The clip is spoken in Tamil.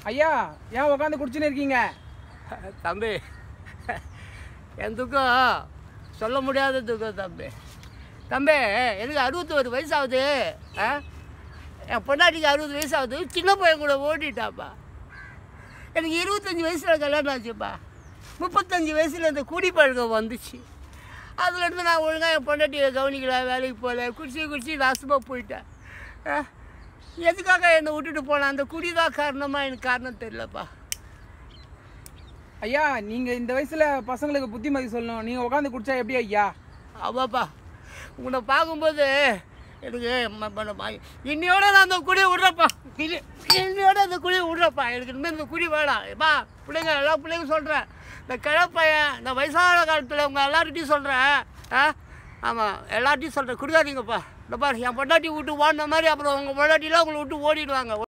ஐயா ஏன் உட்காந்து குடிச்சுன்னு இருக்கீங்க தம்பி என் துக்கம் சொல்ல முடியாத துக்கம் தம்பி தம்பி எனக்கு அறுபத்தோரு வயசாகுது ஆ என் பொண்டாட்டிக்கு அறுபது வயசாகுது சின்ன பையன் கூட ஓடிட்டாப்பா எனக்கு இருபத்தஞ்சி வயசில் கல்யாணம் ஆச்சுப்பா முப்பத்தஞ்சு வயசில் இந்த குடி பழக்கம் வந்துச்சு அதுலேருந்து நான் ஒழுங்காக என் பொண்டாட்டியை கவனிக்கல வேலைக்கு போகல குடிச்சு குடிச்சு நாசமாக போயிட்டேன் ஆ எதுக்காக என்னை விட்டுட்டு போனேன் அந்த குடிதான் காரணமாக எனக்கு காரணம் தெரியலப்பா ஐயா நீங்க இந்த வயசுல பசங்களுக்கு புத்திமதி சொல்லணும் நீங்க உட்காந்து குடிச்சா எப்படி ஐயா ஆமாப்பா உன்னை பார்க்கும்போது எனக்கு ம- ம- ம- இன்னையோட நான் அந்த குடியை விட்றப்பா இது இன்னையோட அந்த குடியை விட்றப்பா எனக்கு இனிமேல் இந்த குடி வேணாம் ஏப்பா பிள்ளைங்க எல்லா பிள்ளைங்க சொல்கிறேன் இந்த கிழப்பையன் இந்த வயசான காலத்தில் உங்கள் எல்லார்கிட்டையும் சொல்கிறேன் ஆ ஆமாம் எல்லார்ட்டையும் சொல்கிறேன் குடிக்காதீங்கப்பா இந்த பாரு என் பொண்டாட்டி விட்டு ஓடின மாதிரி அப்புறம் உங்கள் பொண்டாட்டிலாம் உங்களை விட்டு ஓடிடுவாங்க